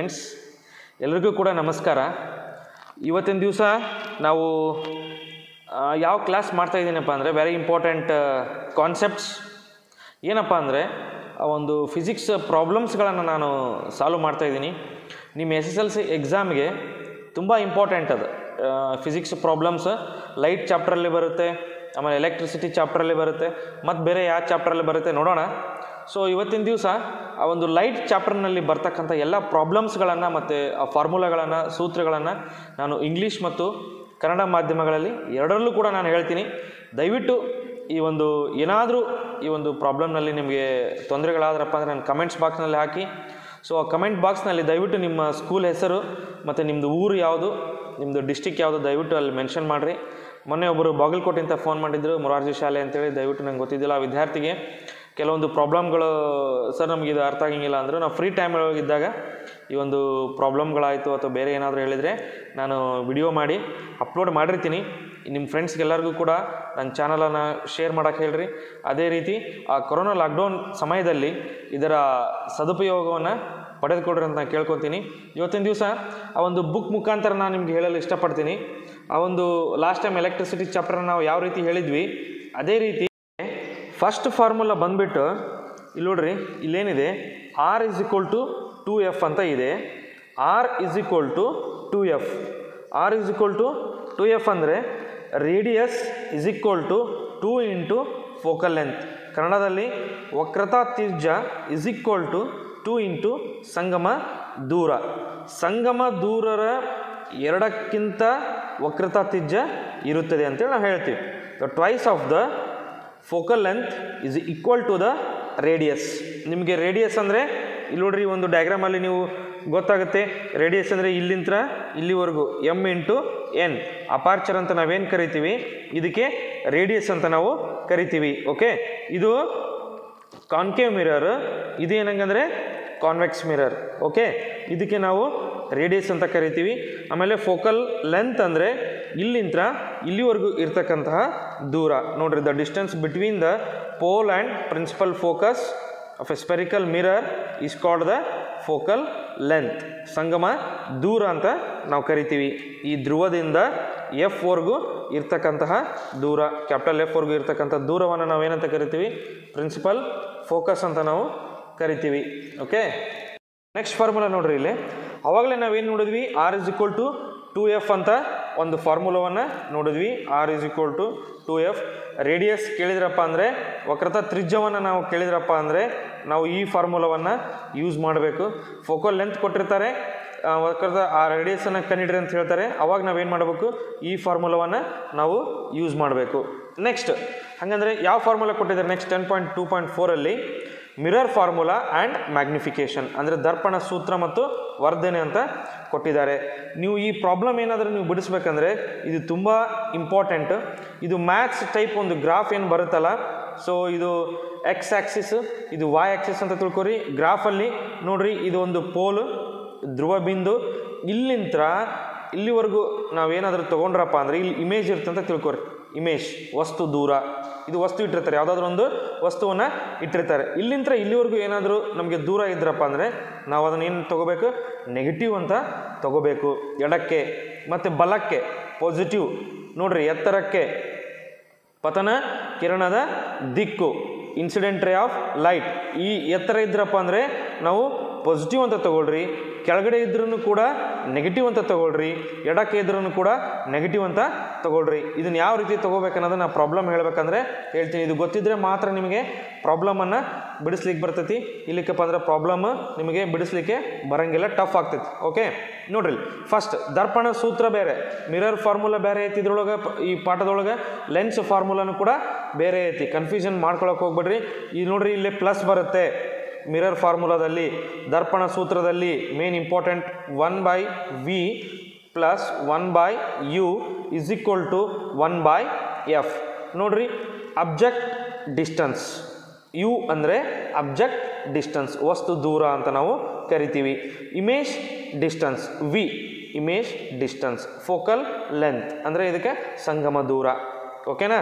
friends ಎಲ್ರಿಗೂ ಕೂಡ ನಮಸ್ಕಾರ ಇವತ್ತಿನ ದಿವಸ ನಾವು ಆ, ಯಾವ ಕ್ಲಾಸ್ ಮಾಡ್ತಾ ಇದ್ದೀನಪ್ಪ ಅಂದರೆ ವೆರಿ ಇಂಪಾರ್ಟೆಂಟ್ ಕಾನ್ಸೆಪ್ಟ್ಸ್ ಏನಪ್ಪ ಅಂದರೆ ಆ ಒಂದು ಫಿಸಿಕ್ಸ್ ಪ್ರಾಬ್ಲಮ್ಸ್ಗಳನ್ನು ನಾನು ಸಾಲ್ವ್ ಮಾಡ್ತಾ ಇದ್ದೀನಿ ನಿಮ್ಮ ಎಸ್ ಎಸ್ ಎಲ್ ಸಿ ಎಕ್ಸಾಮ್ಗೆ ತುಂಬ ಇಂಪಾರ್ಟೆಂಟ್ ಅದು ಫಿಸಿಕ್ಸ್ ಪ್ರಾಬ್ಲಮ್ಸ್ ಲೈಟ್ ಚಾಪ್ಟ್ರಲ್ಲಿ ಬರುತ್ತೆ ಆಮೇಲೆ ಎಲೆಕ್ಟ್ರಿಸಿಟಿ ಚಾಪ್ಟ್ರಲ್ಲಿ ಬರುತ್ತೆ ಮತ್ತು ಬೇರೆ ಯಾವ ಚಾಪ್ಟ್ರಲ್ಲಿ ಬರುತ್ತೆ ನೋಡೋಣ ಸೊ ಇವತ್ತಿನ ದಿವಸ ಆ ಒಂದು ಲೈಟ್ ಚಾಪ್ಟರ್ನಲ್ಲಿ ಬರ್ತಕ್ಕಂಥ ಎಲ್ಲ ಪ್ರಾಬ್ಲಮ್ಸ್ಗಳನ್ನು ಮತ್ತು ಆ ಫಾರ್ಮುಲಾಗಳನ್ನು ಸೂತ್ರಗಳನ್ನು ನಾನು ಇಂಗ್ಲೀಷ್ ಮತ್ತು ಕನ್ನಡ ಮಾಧ್ಯಮಗಳಲ್ಲಿ ಎರಡರಲ್ಲೂ ಕೂಡ ನಾನು ಹೇಳ್ತೀನಿ ದಯವಿಟ್ಟು ಈ ಒಂದು ಏನಾದರೂ ಈ ಒಂದು ಪ್ರಾಬ್ಲಮ್ನಲ್ಲಿ ನಿಮಗೆ ತೊಂದರೆಗಳಾದ್ರಪ್ಪ ಅಂದರೆ ನನ್ನ ಕಮೆಂಟ್ಸ್ ಬಾಕ್ಸ್ನಲ್ಲಿ ಹಾಕಿ ಸೊ ಆ ಕಮೆಂಟ್ ಬಾಕ್ಸ್ನಲ್ಲಿ ದಯವಿಟ್ಟು ನಿಮ್ಮ ಸ್ಕೂಲ್ ಹೆಸರು ಮತ್ತು ನಿಮ್ಮದು ಊರು ಯಾವುದು ನಿಮ್ಮದು ಡಿಸ್ಟಿಕ್ ಯಾವುದು ದಯವಿಟ್ಟು ಅಲ್ಲಿ ಮೆನ್ಷನ್ ಮಾಡಿರಿ ಮೊನ್ನೆ ಒಬ್ಬರು ಬಾಗಲಕೋಟೆಯಿಂದ ಫೋನ್ ಮಾಡಿದ್ರು ಮೊರಾರ್ಜಿ ಶಾಲೆ ಅಂತೇಳಿ ದಯವಿಟ್ಟು ನಂಗೆ ಗೊತ್ತಿದ್ದಿಲ್ಲ ಆ ವಿದ್ಯಾರ್ಥಿಗೆ ಕೆಲವೊಂದು ಪ್ರಾಬ್ಲಮ್ಗಳು ಸರ್ ನಮಗೆ ಇದು ಅರ್ಥ ಆಗಂಗಿಲ್ಲ ಅಂದರು ನಾವು ಫ್ರೀ ಟೈಮ್ ಇದ್ದಾಗ ಈ ಒಂದು ಪ್ರಾಬ್ಲಮ್ಗಳಾಯಿತು ಅಥವಾ ಬೇರೆ ಏನಾದರೂ ಹೇಳಿದರೆ ನಾನು ವಿಡಿಯೋ ಮಾಡಿ ಅಪ್ಲೋಡ್ ಮಾಡಿರ್ತೀನಿ ನಿಮ್ಮ ಫ್ರೆಂಡ್ಸ್ಗೆಲ್ಲರಿಗೂ ಕೂಡ ನನ್ನ ಚಾನಲನ್ನು ಶೇರ್ ಮಾಡೋಕ್ಕೆ ಹೇಳ್ರಿ ಅದೇ ರೀತಿ ಆ ಕೊರೋನಾ ಲಾಕ್ಡೌನ್ ಸಮಯದಲ್ಲಿ ಇದರ ಸದುಪಯೋಗವನ್ನು ಪಡೆದುಕೊಡ್ರಿ ಅಂತ ನಾನು ಕೇಳ್ಕೊತೀನಿ ಇವತ್ತಿನ ದಿವಸ ಆ ಒಂದು ಬುಕ್ ಮುಖಾಂತರ ನಾನು ನಿಮ್ಗೆ ಹೇಳಲು ಇಷ್ಟಪಡ್ತೀನಿ ಆ ಒಂದು ಲಾಸ್ಟ್ ಟೈಮ್ ಎಲೆಕ್ಟ್ರಿಸಿಟಿ ಚಾಪ್ಟರ್ನ ನಾವು ಯಾವ ರೀತಿ ಹೇಳಿದ್ವಿ ಅದೇ ರೀತಿ ಫಸ್ಟ್ ಫಾರ್ಮುಲಾ ಬಂದ್ಬಿಟ್ಟು ಇಲ್ಲಿ ನೋಡ್ರಿ ಇಲ್ಲೇನಿದೆ R is equal to two F ಅಂತ ಇದೆ R is equal to two F R is equal to two F ಅಂದರೆ radius is equal to two into focal length ಕನ್ನಡದಲ್ಲಿ ವಕ್ರತಾ ತ್ರಿಜ್ಯ is equal to two into ಸಂಗಮ ದೂರ ಸಂಗಮ ದೂರರ ಎರಡಕ್ಕಿಂತ ವಕ್ರತಾ ತ್ರಿಜ್ಯ ಇರುತ್ತದೆ ಅಂತೇಳಿ ನಾವು ಹೇಳ್ತೀವಿ the twice of the focal length is equal to the radius ನಿಮಗೆ ರೇಡಿಯಸ್ ಅಂದರೆ ಇಲ್ಲಿ ನೋಡ್ರಿ ಒಂದು ಡಯಾಗ್ರಾಮಲ್ಲಿ ನೀವು ಗೊತ್ತಾಗುತ್ತೆ ರೇಡಿಯಸ್ ಅಂದರೆ ಇಲ್ಲಿಂದ ಇಲ್ಲಿವರೆಗೂ ಎಮ್ ಇಂಟು ಎನ್ ಅಪಾರ್ಚರ್ ಅಂತ ನಾವೇನು ಕರಿತೀವಿ ಇದಕ್ಕೆ ರೇಡಿಯಸ್ ಅಂತ ನಾವು ಕರಿತೀವಿ ಓಕೆ ಇದು ಕಾನ್ಕೇವ್ ಮಿರರ್ ಇದು ಏನಂಗಂದರೆ ಕಾನ್ವೆಕ್ಸ್ ಮಿರರ್ ಓಕೆ ಇದಕ್ಕೆ ನಾವು ರೇಡಿಯಸ್ ಅಂತ ಕರಿತೀವಿ ಆಮೇಲೆ ಫೋಕಲ್ ಲೆಂತ್ ಅಂದರೆ ಇಲ್ಲಿಂದ ಇಲ್ಲಿವರೆಗೂ ಇರ್ತಕ್ಕಂತಹ ದೂರ ನೋಡ್ರಿ the distance between the pole and principal focus of a spherical mirror is called the focal length ಸಂಗಮ ದೂರ ಅಂತ ನಾವು ಕರಿತೀವಿ ಈ ಧ್ರುವದಿಂದ ಎಫ್ ವರ್ಗೂ ಇರ್ತಕ್ಕಂತಹ ದೂರ ಕ್ಯಾಪಿಟಲ್ ಎಫ್ ವರ್ಗೂ ಇರ್ತಕ್ಕಂಥ ದೂರವನ್ನು ನಾವೇನಂತ ಕರಿತೀವಿ ಪ್ರಿನ್ಸಿಪಲ್ ಫೋಕಸ್ ಅಂತ ನಾವು ಕರಿತೀವಿ ಓಕೆ ನೆಕ್ಸ್ಟ್ ಫಾರ್ಮುಲಾ ನೋಡ್ರಿ ಇಲ್ಲಿ ಅವಾಗಲೇ ನಾವೇನು ನೋಡಿದ್ವಿ R is equal to two F ಅಂತ ಒಂದು ಫಾರ್ಮುಲಾವನ್ನು ನೋಡಿದ್ವಿ R is equal to two F radius ಕೇಳಿದ್ರಪ್ಪ ಅಂದರೆ ವಕ್ರತಾ ತ್ರಿಜ್ಯವನ್ನು ನಾವು ಕೇಳಿದ್ರಪ್ಪ ಅಂದರೆ ನಾವು ಈ ಫಾರ್ಮುಲಾವನ್ನು ಯೂಸ್ ಮಾಡಬೇಕು ಫೋಕಲ್ ಲೆಂತ್ ಕೊಟ್ಟಿರ್ತಾರೆ ಆ, ವಕ್ರದ ಆ ರೇಡಿಯಸನ್ನು ಕಂಡಿಡ್ರಿ ಅಂತ ಹೇಳ್ತಾರೆ ಅವಾಗ ನಾವೇನು ಮಾಡಬೇಕು ಈ ಫಾರ್ಮುಲಾವನ್ನು ನಾವು ಯೂಸ್ ಮಾಡಬೇಕು ನೆಕ್ಸ್ಟ್ ಹಾಗಂದರೆ ಯಾವ ಫಾರ್ಮುಲಾ ಕೊಟ್ಟಿದ್ದಾರೆ next ten point two point ಫೋರಲ್ಲಿ ಮಿರರ್ ಫಾರ್ಮುಲಾ ಆ್ಯಂಡ್ ಮ್ಯಾಗ್ನಿಫಿಕೇಷನ್ ಅಂದರೆ ದರ್ಪಣ ಸೂತ್ರ ಮತ್ತು ವರ್ಧನೆ ಅಂತ ಕೊಟ್ಟಿದ್ದಾರೆ ನೀವು ಈ ಪ್ರಾಬ್ಲಮ್ ಏನಾದರೂ ನೀವು ಬಿಡಿಸ್ಬೇಕಂದ್ರೆ ಇದು ತುಂಬ ಇಂಪಾರ್ಟೆಂಟ್ ಇದು ಮ್ಯಾಥ್ಸ್ ಟೈಪ್ ಒಂದು ಗ್ರಾಫ್ ಏನು ಬರುತ್ತಲ್ಲ ಸೊ ಇದು ಎಕ್ಸ್ ಆ್ಯಕ್ಸಿಸ್ ಇದು ವೈ ಆ್ಯಕ್ಸಿಸ್ ಅಂತ ತಿಳ್ಕೊರಿ ಗ್ರಾಫಲ್ಲಿ ನೋಡ್ರಿ ಇದು ಒಂದು ಪೋಲು ಧ್ರುವ ಬಿಂದು ಇಲ್ಲಿಂತ್ರ ಇಲ್ಲಿವರೆಗೂ ನಾವೇನಾದರೂ ತೊಗೊಂಡ್ರಪ್ಪ ಅಂದರೆ ಇಲ್ಲಿ ಇಮೇಜ್ ಇರುತ್ತೆ ಅಂತ ತಿಳ್ಕೊರಿ ಇಮೇಜ್ ವಸ್ತು ದೂರ ಇದು ವಸ್ತು ಇಟ್ಟಿರ್ತಾರೆ ಯಾವುದಾದ್ರೂ ಒಂದು ವಸ್ತುವನ್ನು ಇಟ್ಟಿರ್ತಾರೆ ಇಲ್ಲಿಂತ್ರ ಇಲ್ಲಿವರೆಗೂ ಏನಾದರೂ ನಮಗೆ ದೂರ ಇದ್ರಪ್ಪ ಅಂದರೆ ನಾವು ಅದನ್ನು ಏನು ತೊಗೋಬೇಕು ನೆಗೆಟಿವ್ ಅಂತ ತೊಗೋಬೇಕು ಎಡಕ್ಕೆ ಮತ್ತು ಬಲಕ್ಕೆ ಪಾಸಿಟಿವ್ ನೋಡ್ರಿ ಎತ್ತರಕ್ಕೆ ಪತನ ಕಿರಣದ ದಿಕ್ಕು ಇನ್ಸಿಡೆಂಟ್ ರೇ ಆಫ್ ಲೈಟ್ ಈ ಎತ್ತರ ಇದ್ರಪ್ಪ ಅಂದರೆ ನಾವು ಪಾಸಿಟಿವ್ ಅಂತ ತಗೊಳ್ರಿ ಕೆಳಗಡೆ ಇದ್ರೂ ಕೂಡ ನೆಗೆಟಿವ್ ಅಂತ ತಗೊಳ್ರಿ ಎಡಕ್ಕೆ ಇದ್ರೂ ಕೂಡ ನೆಗೆಟಿವ್ ಅಂತ ತಗೊಳ್ರಿ ಇದನ್ನು ಯಾವ ರೀತಿ ತೊಗೋಬೇಕನ್ನೋದು ನಾ ಪ್ರಾಬ್ಲಮ್ ಹೇಳ್ಬೇಕಂದ್ರೆ ಹೇಳ್ತೀನಿ ಇದು ಗೊತ್ತಿದ್ರೆ ಮಾತ್ರ ನಿಮಗೆ ಪ್ರಾಬ್ಲಮನ್ನು ಬಿಡಿಸ್ಲಿಕ್ಕೆ ಬರ್ತೈತಿ ಇಲ್ಲಿಕ್ಕಪ್ಪ ಅಂದ್ರೆ ಪ್ರಾಬ್ಲಮ್ ನಿಮಗೆ ಬಿಡಿಸ್ಲಿಕ್ಕೆ ಬರಂಗಿಲ್ಲ ಟಫ್ ಆಗ್ತೈತಿ ಓಕೆ ನೋಡ್ರಿ ಫಸ್ಟ್ ದರ್ಪಣ ಸೂತ್ರ ಬೇರೆ ಮಿರರ್ ಫಾರ್ಮುಲಾ ಬೇರೆ ಐತಿ ಇದ್ರೊಳಗೆ ಪ- ಈ ಪಾಠದೊಳಗೆ ಲೆನ್ಸ್ ಫಾರ್ಮುಲಾನು ಕೂಡ ಬೇರೆ ಐತಿ ಕನ್ಫ್ಯೂಷನ್ ಮಾಡ್ಕೊಳಕ್ಕೆ ಹೋಗ್ಬೇಡ್ರಿ ಈಗ ನೋಡ್ರಿ ಇಲ್ಲಿ ಪ್ಲಸ್ ಬರುತ್ತೆ ಮಿರರ್ ಫಾರ್ಮುಲಾದಲ್ಲಿ ದರ್ಪಣ ಸೂತ್ರದಲ್ಲಿ main important one by V plus one by you is equal to one by F ನೋಡ್ರಿ ಅಬ್ಜೆಕ್ಟ್ ಡಿಸ್ಟನ್ಸ್ ಯು ಅಂದರೆ ಅಬ್ಜೆಕ್ಟ್ ಡಿಸ್ಟನ್ಸ್ ವಸ್ತು ದೂರ ಅಂತ ನಾವು ಕರಿತೀವಿ image distance V image distance focal length ಅಂದರೆ ಇದಕ್ಕೆ ಸಂಗಮ ದೂರ ಓಕೆನಾ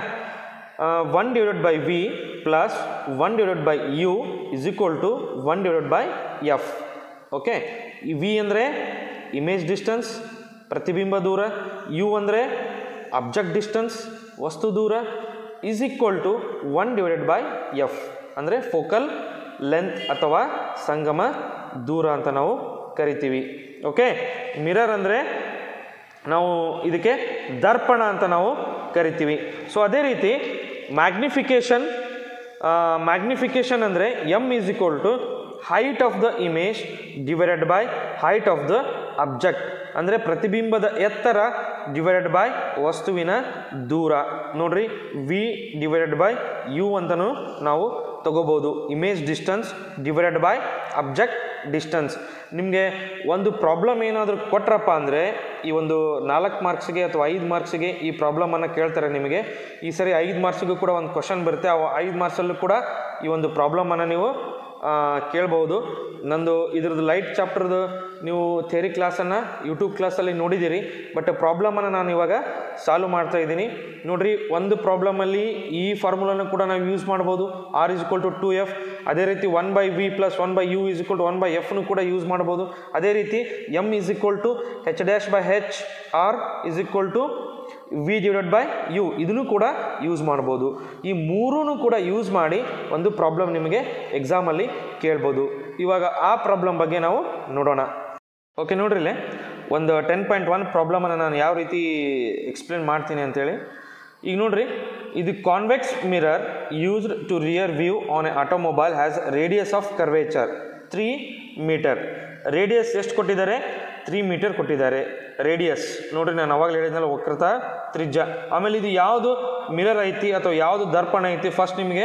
one divided by V plus one divided by you is equal to one divided by F okay V ಅಂದರೆ ಇಮೇಜ್ ಡಿಸ್ಟನ್ಸ್ ಪ್ರತಿಬಿಂಬ ದೂರ ಯು ಅಂದರೆ ಅಬ್ಜೆಕ್ಟ್ ಡಿಸ್ಟನ್ಸ್ ವಸ್ತು ದೂರ is equal to one divided by F ಅಂದರೆ ಫೋಕಲ್ ಲೆಂತ್ ಅಥವಾ ಸಂಗಮ ದೂರ ಅಂತ ನಾವು ಕರಿತೀವಿ ಓಕೆ ಮಿರರ್ ಅಂದರೆ ನಾವು ಇದಕ್ಕೆ ದರ್ಪಣ ಅಂತ ನಾವು ಕರಿತೀವಿ ಸೊ ಅದೇ ರೀತಿ ಮ್ಯಾಗ್ನಿಫಿಕೇಷನ್ ಮ್ಯಾಗ್ನಿಫಿಕೇಷನ್ ಅಂದರೆ M is equal to height of the image divided by height of the object ಅಂದರೆ ಪ್ರತಿಬಿಂಬದ ಎತ್ತರ ಡಿವೈಡೆಡ್ ಬೈ ವಸ್ತುವಿನ ದೂರ ನೋಡ್ರಿ ವಿ ಡಿವೈಡೆಡ್ ಬೈ ಯು ಅಂತಲೂ ನಾವು ತಗೋಬೋದು image distance divided by object distance ನಿಮಗೆ ಒಂದು ಪ್ರಾಬ್ಲಮ್ ಏನಾದರೂ ಕೊಟ್ರಪ್ಪ ಅಂದರೆ ಈ ಒಂದು ನಾಲ್ಕು ಮಾರ್ಕ್ಸ್ಗೆ ಅಥವಾ ಐದು ಮಾರ್ಕ್ಸಿಗೆ ಈ ಪ್ರಾಬ್ಲಮನ್ನು ಕೇಳ್ತಾರೆ ನಿಮಗೆ ಈ ಸರಿ ಐದು ಮಾರ್ಕ್ಸಿಗೂ ಕೂಡ ಒಂದು ಕ್ವಶನ್ ಬರುತ್ತೆ ಆ ಐದು ಮಾರ್ಕ್ಸಲ್ಲೂ ಕೂಡ ಈ ಒಂದು ಪ್ರಾಬ್ಲಮನ್ನು ನೀವು ಆ, ಕೇಳ್ಬೋದು ನಂದು ಇದ್ರದ್ದು ಲೈಟ್ ಚಾಪ್ಟರ್ದು ನೀವು ಥೇರಿ ಕ್ಲಾಸನ್ನು ಯೂಟ್ಯೂಬ್ ಕ್ಲಾಸಲ್ಲಿ ನೋಡಿದ್ದೀರಿ ಬಟ್ ಪ್ರಾಬ್ಲಮನ್ನು ನಾನು ಇವಾಗ ಸಾಲ್ವ್ ಮಾಡ್ತಾ ಇದ್ದೀನಿ ನೋಡ್ರಿ ಒಂದು ಪ್ರಾಬ್ಲಮಲ್ಲಿ ಈ ಫಾರ್ಮುಲಾನು ಕೂಡ ನಾವು ಯೂಸ್ ಮಾಡ್ಬೋದು R is equal to two F ಅದೇ ರೀತಿ one by V plus one by you is equal to one by ಎಫ್ನು ಕೂಡ ಯೂಸ್ ಮಾಡ್ಬೋದು ಅದೇ ರೀತಿ M is equal to H dash by H R is equal to V divided by U ಇದನ್ನು ಕೂಡ use ಮಾಡ್ಬೋದು ಈ ಮೂರೂ ಕೂಡ ಯೂಸ್ ಮಾಡಿ ಒಂದು ಪ್ರಾಬ್ಲಮ್ ನಿಮಗೆ ಎಕ್ಸಾಮಲ್ಲಿ ಕೇಳ್ಬೋದು ಇವಾಗ ಆ ಪ್ರಾಬ್ಲಮ್ ಬಗ್ಗೆ ನಾವು ನೋಡೋಣ ಓಕೆ ನೋಡ್ರಿ ಇಲ್ಲೇ ಒಂದು ಟೆನ್ ಪಾಯಿಂಟ್ ಒನ್ ಪ್ರಾಬ್ಲಮನ್ನು ನಾನು ಯಾವ ರೀತಿ ಎಕ್ಸ್ಪ್ಲೇನ್ ಮಾಡ್ತೀನಿ ಅಂತೇಳಿ ಈಗ ನೋಡ್ರಿ ಇದು convex mirror used to rear view on a automobile has radius of curvature three metre radius ಎಷ್ಟು ಕೊಟ್ಟಿದ್ದಾರೆ ತ್ರೀ ಮೀಟರ್ ಕೊಟ್ಟಿದ್ದಾರೆ ರೇಡಿಯಸ್ ನೋಡ್ರಿ ನಾನು ಅವಾಗಲೇ ಹೇಳಿದ್ನಲ್ಲ ವಕ್ರತ ತ್ರಿಜ್ಯ ಆಮೇಲೆ ಇದು ಯಾವುದು ಮಿರರ್ ಐತಿ ಅಥವಾ ಯಾವುದು ದರ್ಪಣ ಐತಿ ಫಸ್ಟ್ ನಿಮಗೆ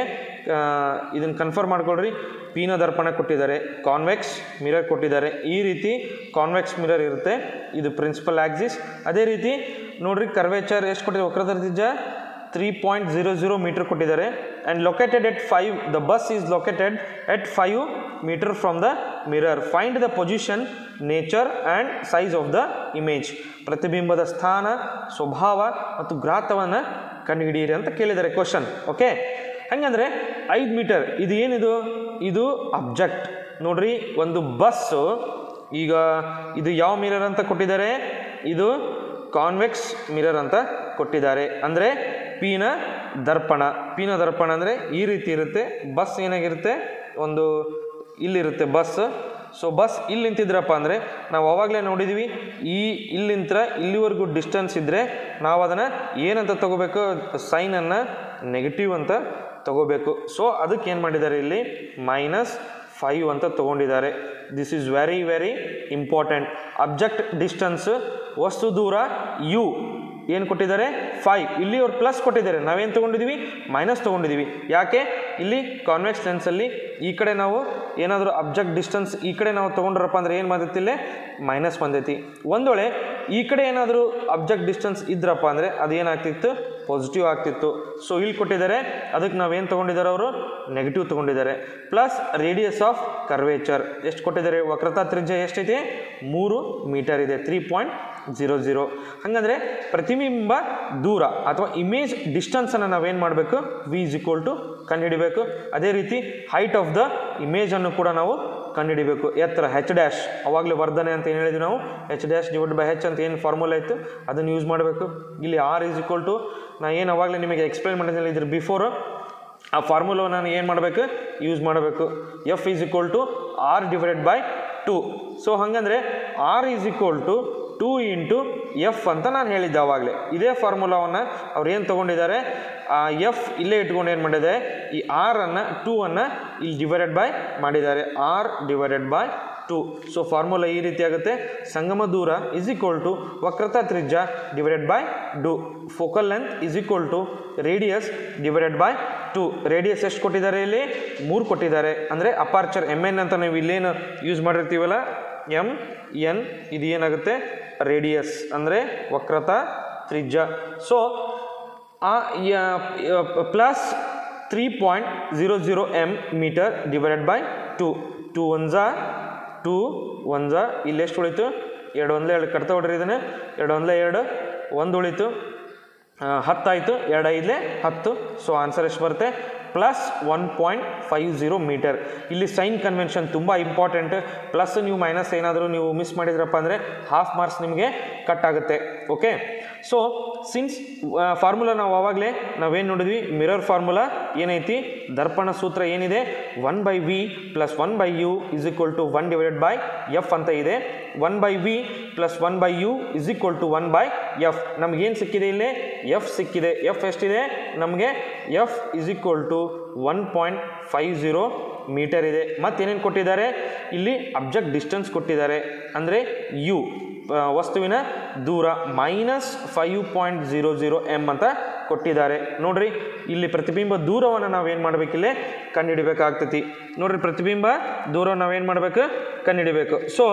ಇದನ್ನು ಕನ್ಫರ್ಮ್ ಮಾಡ್ಕೊಳ್ರಿ ಪೀನ ದರ್ಪಣ ಕೊಟ್ಟಿದ್ದಾರೆ ಕಾನ್ವೆಕ್ಸ್ ಮಿರರ್ ಕೊಟ್ಟಿದ್ದಾರೆ ಈ ರೀತಿ ಕಾನ್ವೆಕ್ಸ್ ಮಿರರ್ ಇರುತ್ತೆ ಇದು ಪ್ರಿನ್ಸಿಪಲ್ ಆಕ್ಸಿಸ್ ಅದೇ ರೀತಿ ನೋಡ್ರಿ ಕರ್ವೇಚರ್ ಎಷ್ಟು ಕೊಟ್ಟಿದ್ದಾರೆ ವಕ್ರತ ತ್ರಿಜ್ಯ three point zero zero metre ಕೊಟ್ಟಿದ್ದಾರೆ and located at five the bus is located at five metre from the mirror find the position nature and size of the image ಪ್ರತಿಬಿಂಬದ ಸ್ಥಾನ ಸ್ವಭಾವ ಮತ್ತು ಗಾತ್ರವನ್ನು ಕಂಡುಹಿಡಿಯಿರಿ ಅಂತ ಕೇಳಿದ್ದಾರೆ ಕ್ವಶನ್ ಓಕೆ ಹಂಗಂದ್ರೆ ಐದು ಮೀಟರ್ ಇದು ಏನಿದು ಇದು ಅಬ್ಜೆಕ್ಟ್ ನೋಡ್ರಿ ಒಂದು ಬಸ್ಸು ಈಗ ಇದು ಯಾವ ಮಿರರ್ ಅಂತ ಕೊಟ್ಟಿದ್ದಾರೆ ಇದು ಕಾನ್ವೆಕ್ಸ್ ಮಿರರ್ ಅಂತ ಕೊಟ್ಟಿದ್ದಾರೆ ಅಂದರೆ ಪೀನ ದರ್ಪಣ ಪೀನ ದರ್ಪಣ ಅಂದರೆ ಈ ರೀತಿ ಇರುತ್ತೆ ಬಸ್ ಏನಾಗಿರುತ್ತೆ ಒಂದು ಇಲ್ಲಿರುತ್ತೆ ಬಸ್ ಸೊ ಬಸ್ ಇಲ್ಲಿ ನಿಂತಿದ್ರಪ್ಪ ಅಂದರೆ ನಾವು ಅವಾಗಲೇ ನೋಡಿದ್ವಿ ಈ ಇಲ್ಲಿಂತ್ರ ಇಲ್ಲಿವರೆಗೂ ಡಿಸ್ಟೆನ್ಸ್ ಇದ್ದರೆ ನಾವು ಅದನ್ನು ಏನಂತ ತಗೋಬೇಕು ಸೈನನ್ನು ನೆಗೆಟಿವ್ ಅಂತ ತಗೋಬೇಕು ಸೊ ಅದಕ್ಕೆ ಏನು ಮಾಡಿದ್ದಾರೆ ಇಲ್ಲಿ ಮೈನಸ್ ಫೈವ್ ಅಂತ ತೊಗೊಂಡಿದ್ದಾರೆ this is very very important object distance ವಸ್ತು ದೂರ ಯು ಏನು ಕೊಟ್ಟಿದ್ದಾರೆ ಫೈವ್ ಇಲ್ಲಿ ಅವ್ರು ಪ್ಲಸ್ ಕೊಟ್ಟಿದ್ದಾರೆ ನಾವೇನು ತೊಗೊಂಡಿದ್ದೀವಿ ಮೈನಸ್ ತೊಗೊಂಡಿದ್ದೀವಿ ಯಾಕೆ ಇಲ್ಲಿ ಕಾನ್ವೆಕ್ಸ್ ಲೆನ್ಸಲ್ಲಿ ಈ ಕಡೆ ನಾವು ಏನಾದರೂ ಅಬ್ಜೆಕ್ಟ್ ಡಿಸ್ಟನ್ಸ್ ಈ ಕಡೆ ನಾವು ತೊಗೊಂಡ್ರಪ್ಪ ಅಂದರೆ ಏನು ಬಂದೈತಿ ಇಲ್ಲೇ ಮೈನಸ್ ಬಂದೈತಿ ಒಂದು ವೇಳೆ ಈ ಕಡೆ ಏನಾದರೂ ಅಬ್ಜೆಕ್ಟ್ ಡಿಸ್ಟನ್ಸ್ ಇದ್ರಪ್ಪ ಅಂದರೆ ಅದು ಏನಾಗ್ತಿತ್ತು ಪಾಸಿಟಿವ್ ಆಗ್ತಿತ್ತು ಸೊ ಇಲ್ಲಿ ಕೊಟ್ಟಿದ್ದಾರೆ ಅದಕ್ಕೆ ನಾವೇನು ತೊಗೊಂಡಿದ್ದಾರೆ ಅವರು ನೆಗೆಟಿವ್ ತೊಗೊಂಡಿದ್ದಾರೆ ಪ್ಲಸ್ ರೇಡಿಯಸ್ ಆಫ್ ಕರ್ವೇಚರ್ ಎಷ್ಟು ಕೊಟ್ಟಿದ್ದಾರೆ ವಕ್ರತಾ ತ್ರಿಜ್ಯ ಎಷ್ಟೈತೆ ಮೂರು ಮೀಟರ್ ಇದೆ ತ್ರೀ ಪಾಯಿಂಟ್ ಜೀರೋ ಜೀರೋ ಹಾಗಂದರೆ ಪ್ರತಿಬಿಂಬ ದೂರ ಅಥವಾ ಇಮೇಜ್ ಡಿಸ್ಟನ್ಸನ್ನು ನಾವೇನು ಮಾಡಬೇಕು ವಿ ಇಸ್ ಈಕ್ವಲ್ ಟು ಕಂಡುಹಿಡಿಬೇಕು ಅದೇ ರೀತಿ ಹೈಟ್ ಆಫ್ ದ ಇಮೇಜನ್ನು ಕೂಡ ನಾವು ಕಂಡುಹಿಡಿಬೇಕು ಎತ್ತರ ಹೆಚ್ ಡ್ಯಾಶ್ ಅವಾಗಲೇ ವರ್ಧನೆ ಅಂತ ಏನು ಹೇಳಿದ್ವಿ ನಾವು H dash divide by H ಅಂತ ಏನು ಫಾರ್ಮುಲಾ ಇತ್ತು ಅದನ್ನು ಯೂಸ್ ಮಾಡಬೇಕು ಇಲ್ಲಿ ಆರ್ ಈಸ್ ಈಕ್ವಲ್ ಟು ನಾ ಏನು ಅವಾಗಲೇ ನಿಮಗೆ ಎಕ್ಸ್ಪ್ಲೈನ್ ಮಾಡಿದ್ದೀನಿ ಇದ್ರ ಬಿಫೋರು ಆ ಫಾರ್ಮುಲಾ ನಾನು ಏನು ಮಾಡಬೇಕು ಯೂಸ್ ಮಾಡಬೇಕು F is equal to R divided by two so ಹಾಗಂದ್ರೆ R is equal to two into F ಅಂತ ನಾನು ಹೇಳಿದ್ದೆ ಅವಾಗಲೇ ಇದೇ ಫಾರ್ಮುಲಾವನ್ನು ಅವ್ರು ಏನು ತೊಗೊಂಡಿದ್ದಾರೆ ಆ ಎಫ್ ಇಲ್ಲೇ ಇಟ್ಕೊಂಡು ಏನು ಮಾಡಿದೆ ಈ ಆರನ್ನು ಟೂ ಅನ್ನು ಇಲ್ಲಿ ಡಿವೈಡೆಡ್ ಬೈ ಮಾಡಿದ್ದಾರೆ R divided by two so formula ಈ ರೀತಿ ಆಗುತ್ತೆ ಸಂಗಮ ದೂರ ಇಸ್ ಈಕ್ವಲ್ ಟು ವಕ್ರತಾ ತ್ರಿಜ್ಯ divided by two focal length is equal to radius divided by two radius ಎಷ್ಟು ಕೊಟ್ಟಿದ್ದಾರೆ ಇಲ್ಲಿ ಮೂರು ಕೊಟ್ಟಿದ್ದಾರೆ ಅಂದರೆ ಅಪಾರ್ಚರ್ ಎಮ್ ಎನ್ ಅಂತ ನಾವು ಇಲ್ಲೇನು ಯೂಸ್ ಮಾಡಿರ್ತೀವಲ್ಲ ಎಮ್ ಎನ್ ಇದು ಏನಾಗುತ್ತೆ ರೇಡಿಯಸ್ ಅಂದರೆ ವಕ್ರತಾ ತ್ರಿಜ್ಯ ಸೊ ಆ plus three point zero zero M metre divided by two two ಒನ್ಜಾ ಟು ಒನ್ಜಾ ಇಲ್ಲಿ ಎಷ್ಟು ಉಳಿತು ಎರಡು ಒಂದಲೇ ಎರಡು ಕಟ್ತಾ ಹೊಡ್ರಿ ಇದನ್ನು ಎರಡು ಒಂದಲೇ ಎರಡು ಒಂದು ಉಳಿತು ಆ, ಹತ್ತಾಯಿತು ಎರಡು ಐದಲೇ ಹತ್ತು ಸೊ ಆನ್ಸರ್ ಎಷ್ಟು ಬರುತ್ತೆ plus one point five zero metre ಇಲ್ಲಿ ಸೈನ್ ಕನ್ವೆನ್ಷನ್ ತುಂಬ ಇಂಪಾರ್ಟೆಂಟ್ ಪ್ಲಸ್ ನೀವು ಮೈನಸ್ ಏನಾದರೂ ನೀವು ಮಿಸ್ ಮಾಡಿದ್ರಪ್ಪ ಅಂದರೆ ಹಾಫ್ ಮಾರ್ಕ್ಸ್ ನಿಮಗೆ ಕಟ್ ಆಗುತ್ತೆ ಓಕೆ ಸೊ ಸಿನ್ಸ್ ಫಾರ್ಮುಲಾ ನಾವು ಆವಾಗಲೇ ನಾವೇನು ನೋಡಿದ್ವಿ ಮಿರರ್ ಫಾರ್ಮುಲಾ ಏನೈತಿ ದರ್ಪಣ ಸೂತ್ರ ಏನಿದೆ one by V plus one by you is equal to one divided by F ಅಂತ ಇದೆ one by V plus one by you is equal to one by F ನಮಗೇನು ಸಿಕ್ಕಿದೆ ಇಲ್ಲಿ ಎಫ್ ಸಿಕ್ಕಿದೆ ಎಫ್ ಎಷ್ಟಿದೆ ನಮಗೆ F is equal to one point five zero metre ಇದೆ ಮತ್ತೇನೇನು ಕೊಟ್ಟಿದ್ದಾರೆ ಇಲ್ಲಿ ಅಬ್ಜೆಕ್ಟ್ ಡಿಸ್ಟೆನ್ಸ್ ಕೊಟ್ಟಿದ್ದಾರೆ ಅಂದರೆ ಯು ಆ, ವಸ್ತುವಿನ ದೂರ minus five point zero zero M ಅಂತ ಕೊಟ್ಟಿದ್ದಾರೆ ನೋಡ್ರಿ ಇಲ್ಲಿ ಪ್ರತಿಬಿಂಬ ದೂರವನ್ನು ನಾವೇನು ಮಾಡಬೇಕಿಲ್ಲೇ ಕಂಡುಹಿಡಿಬೇಕಾಗ್ತೈತಿ ನೋಡ್ರಿ ಪ್ರತಿಬಿಂಬ ದೂರ ನಾವೇನು ಮಾಡಬೇಕು ಕಂಡುಹಿಡಿಬೇಕು so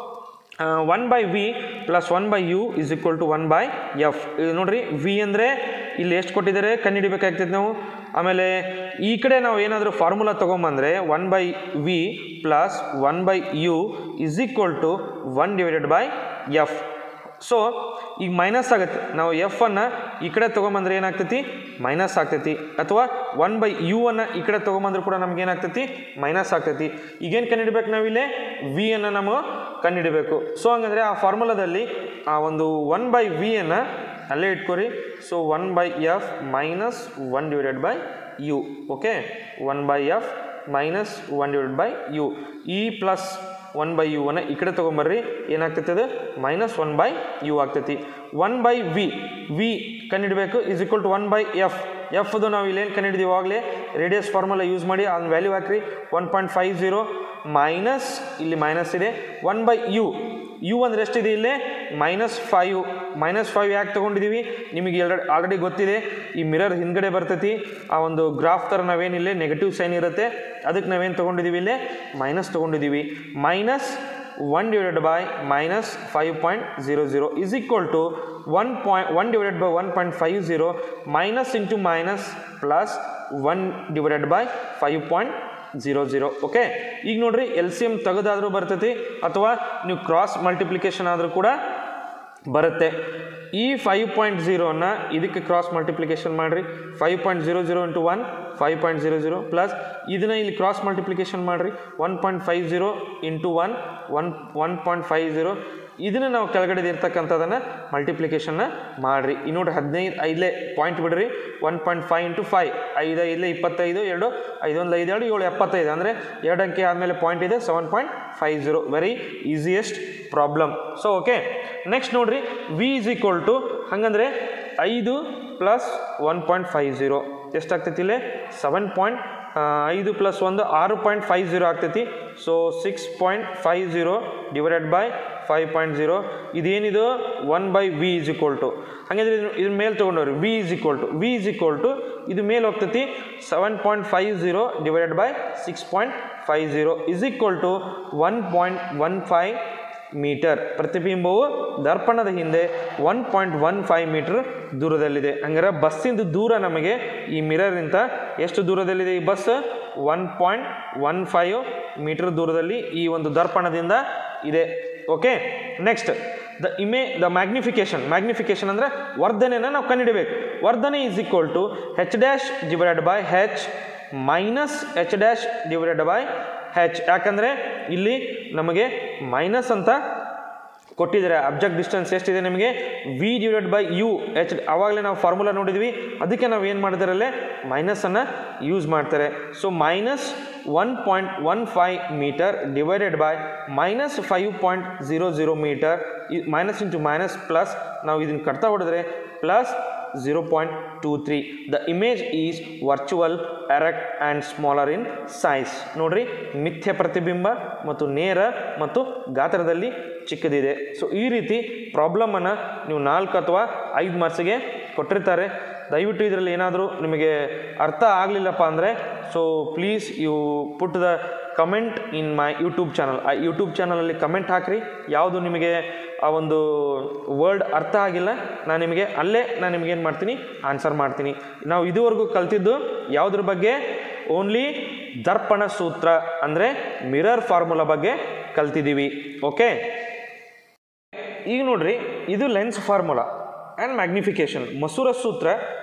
one by V plus one by you is equal to one by F ನೋಡ್ರಿ ವಿ ಅಂದರೆ ಇಲ್ಲಿ ಎಷ್ಟು ಕೊಟ್ಟಿದ್ದಾರೆ ಕಂಡುಹಿಡಿಬೇಕಾಗ್ತೈತೆ ನಾವು ಆಮೇಲೆ ಈ ಕಡೆ ನಾವು ಏನಾದರೂ ಫಾರ್ಮುಲಾ ತೊಗೊಂಬಂದರೆ one by V plus one by you is equal to one divided by f so ಈಗ ಮೈನಸ್ ಆಗುತ್ತೆ ನಾವು ಎಫ್ ಅನ್ನು ಈ ಕಡೆ ತೊಗೊಂಬಂದ್ರೆ ಏನಾಗ್ತೈತಿ ಮೈನಸ್ ಆಗ್ತೈತಿ ಅಥವಾ ಒನ್ ಬೈ ಯು ಅನ್ನು ಈ ಕಡೆ ತೊಗೊಂಬಂದ್ರೆ ಕೂಡ ನಮ್ಗೆ ಏನಾಗ್ತೈತಿ ಮೈನಸ್ ಆಗ್ತೈತಿ ಈಗೇನು ಕಂಡುಹಿಡ್ಬೇಕು ನಾವಿಲ್ಲಿ ವಿ ಅನ್ನು ನಾವು ಕಂಡುಹಿಡಬೇಕು ಸೊ ಹಂಗಂದ್ರೆ ಆ ಫಾರ್ಮುಲಾದಲ್ಲಿ ಆ ಒಂದು ಒನ್ ಬೈ ವಿ ಅನ್ನು ಅಲ್ಲೇ ಇಟ್ಕೊರಿ so one by f minus one divided by u okay one by f minus one divided by u ಇ ಪ್ಲಸ್ ಒನ್ ಬೈ ಯು ಅನ್ನ ಈ ಕಡೆ ತೊಗೊಂಬರ್ರಿ ಏನಾಗ್ತೈತೆ ಅದು ಮೈನಸ್ ಒನ್ ಬೈ ಯು ಆಗ್ತೈತಿ ಒನ್ ಬೈ ವಿ ವಿ ಕಂಡಿಡಬೇಕು is equal to one by f f ಅದು ನಾವು ಇಲ್ಲೇನು ಕಂಡಿಡಿದೀವಿ ಇವಾಗಲೇ ರೇಡಿಯಸ್ ಫಾರ್ಮುಲಾ ಯೂಸ್ ಮಾಡಿ ಅದನ್ನ ವ್ಯಾಲ್ಯೂ ಹಾಕ್ರಿ one point five zero minus ಇಲ್ಲಿ ಮೈನಸ್ ಇದೆ ಒನ್ ಬೈ ಯು ಯು ಅಂದ್ರೆ ಎಷ್ಟಿದೆ ಇಲ್ಲಿ ಮೈನಸ್ ಫೈವ್ ಮೈನಸ್ ಫೈವ್ ಯಾಕೆ ತೊಗೊಂಡಿದ್ದೀವಿ ನಿಮಗೆ ಎರಡು ಆಲ್ರೆಡಿ ಗೊತ್ತಿದೆ ಈ ಮಿರರ್ ಹಿಂದ್ಗಡೆ ಬರ್ತೈತಿ ಆ ಒಂದು ಗ್ರಾಫ್ ಥರ ನಾವೇನಿಲ್ಲ ನೆಗೆಟಿವ್ ಸೈನ್ ಇರುತ್ತೆ ಅದಕ್ಕೆ ನಾವೇನು ತೊಗೊಂಡಿದ್ದೀವಿ ಇಲ್ಲೇ ಮೈನಸ್ ತೊಗೊಂಡಿದ್ದೀವಿ minus one divided by minus five point zero zero is equal to one point one divided by one point five zero minus into minus plus one divided by five point zero zero okay ಈಗ ನೋಡ್ರಿ L C M ತೆಗೆದಾದರೂ ಬರ್ತೈತಿ ಅಥವಾ ನೀವು cross multiplication ಆದರೂ ಕೂಡ ಬರುತ್ತೆ ಈ five ಪಾಯಿಂಟ್ ಝೀರೋನ ಇದಕ್ಕೆ ಕ್ರಾಸ್ ಮಲ್ಟಿಪ್ಲಿಕೇಶನ್ ಮಾಡಿರಿ five point zero zero into one five point zero zero plus ಇದನ್ನು ಇಲ್ಲಿ ಕ್ರಾಸ್ ಮಲ್ಟಿಪ್ಲಿಕೇಶನ್ ಮಾಡಿರಿ one point five zero into one one one point five zero ಇದನ್ನು ನಾವು ಕೆಳಗಡೆ ಇರ್ತಕ್ಕಂಥದ್ದನ್ನು ಮಲ್ಟಿಪ್ಲಿಕೇಶನ್ನ ಮಾಡಿರಿ ಈ ನೋಡ್ರಿ ಹದಿನೈದು ಐದಲೇ ಪಾಯಿಂಟ್ ಬಿಡ್ರಿ one point five into five ಐದು ಐದಲೇ ಇಪ್ಪತ್ತೈದು ಎರಡು ಐದೊಂದು ಐದು ಎರಡು ಏಳು ಎಪ್ಪತ್ತೈದು ಅಂದರೆ ಎರಡು ಅಂಕೆ ಆದಮೇಲೆ ಪಾಯಿಂಟ್ ಇದೆ seven point five zero very easiest problem so okay next ನೋಡ್ರಿ ವಿ ಇಸ್ ಈಕ್ವಲ್ ಟು ಹಾಗಂದ್ರೆ ಐದು plus one point five zero ಎಷ್ಟಾಗ್ತೈತಿ ಇಲ್ಲಿ ಸೆವೆನ್ ಪಾಯಿಂಟ್ ಐದು ಪ್ಲಸ್ ಒಂದು ಆರು ಪಾಯಿಂಟ್ ಫೈವ್ ಜೀರೋ ಆಗ್ತೈತಿ so six point five zero divided by five point zero ಇದೇನಿದು one by v is equal to ಹಾಗಾದ್ರೆ ಇದು ಇದ್ರ ಮೇಲೆ ತೊಗೊಂಡವ್ರಿ v is equal to v is equal to ಇದು ಮೇಲೆ ಹೋಗ್ತೈತಿ seven point five zero divided by six point five zero is equal to one point one five meter ಪ್ರತಿಬಿಂಬವು ದರ್ಪಣದ ಹಿಂದೆ one point one five meter ದೂರದಲ್ಲಿದೆ ಹಂಗಾರೆ ಬಸ್ಸಿಂದ ದೂರ ನಮಗೆ ಈ ಮಿರರ್ನಿಂದ ಎಷ್ಟು ದೂರದಲ್ಲಿದೆ ಈ bus one point one five meter ದೂರದಲ್ಲಿ ಈ ಒಂದು ದರ್ಪಣದಿಂದ ಇದೆ okay next the image the magnification magnification ಅಂದರೆ ವರ್ಧನೆನ ನಾವು ಕಂಡುಹಿಡಬೇಕು ವರ್ಧನೆ is equal to H dash divided by h minus h dash divided by h ಯಾಕಂದರೆ ಇಲ್ಲಿ ನಮಗೆ ಮೈನಸ್ ಅಂತ ಕೊಟ್ಟಿದ್ದಾರೆ ಅಬ್ಜೆಕ್ಟ್ ಡಿಸ್ಟೆನ್ಸ್ ಎಷ್ಟಿದೆ ನಿಮಗೆ v divided by u h ಆವಾಗಲೇ ನಾವು ಫಾರ್ಮುಲಾ ನೋಡಿದ್ವಿ ಅದಕ್ಕೆ ನಾವು ಏನು ಮಾಡಿದಾರಲ್ಲೇ ಮೈನಸನ್ನು ಯೂಸ್ ಮಾಡ್ತಾರೆ so minus one point one five meter divided by minus five point zero zero meter minus into minus plus ನಾವು ಇದನ್ನು ಕಟ್ತಾ ಹೊಡೆದ್ರೆ plus zero point two three the image is virtual erect and smaller in size ನೋಡ್ರಿ ಮಿಥ್ಯ ಪ್ರತಿಬಿಂಬ ಮತ್ತು ನೇರ ಮತ್ತು ಗಾತ್ರದಲ್ಲಿ ಚಿಕ್ಕದಿದೆ ಸೊ ಈ ರೀತಿ ಪ್ರಾಬ್ಲಮನ್ನು ನೀವು ನಾಲ್ಕು ಅಥವಾ ಐದು ಮಾರ್ಕ್ಸಿಗೆ ಕೊಟ್ಟಿರ್ತಾರೆ ದಯವಿಟ್ಟು ಇದರಲ್ಲಿ ಏನಾದರೂ ನಿಮಗೆ ಅರ್ಥ ಆಗಲಿಲ್ಲಪ್ಪ ಅಂದರೆ so please you put the comment in my YouTube channel ಆ ಯೂಟ್ಯೂಬ್ ಚಾನಲಲ್ಲಿ ಕಮೆಂಟ್ ಹಾಕಿರಿ ಯಾವುದು ನಿಮಗೆ ಆ ಒಂದು ವರ್ಡ್ ಅರ್ಥ ಆಗಿಲ್ಲ ನಾನು ನಿಮಗೆ ಅಲ್ಲೇ ನಾನು ನಿಮ್ಗೆ ಏನು ಮಾಡ್ತೀನಿ ಆನ್ಸರ್ ಮಾಡ್ತೀನಿ ನಾವು ಇದುವರೆಗೂ ಕಲ್ತಿದ್ದು ಯಾವುದ್ರ ಬಗ್ಗೆ ಓನ್ಲಿ ದರ್ಪಣ ಸೂತ್ರ ಅಂದರೆ ಮಿರರ್ ಫಾರ್ಮುಲಾ ಬಗ್ಗೆ ಕಲ್ತಿದ್ದೀವಿ ಓಕೆ ಈಗ ನೋಡ್ರಿ ಇದು ಲೆನ್ಸ್ ಫಾರ್ಮುಲಾ ಆ್ಯಂಡ್ ಮ್ಯಾಗ್ನಿಫಿಕೇಶನ್ ಮಸೂರ ಸೂತ್ರ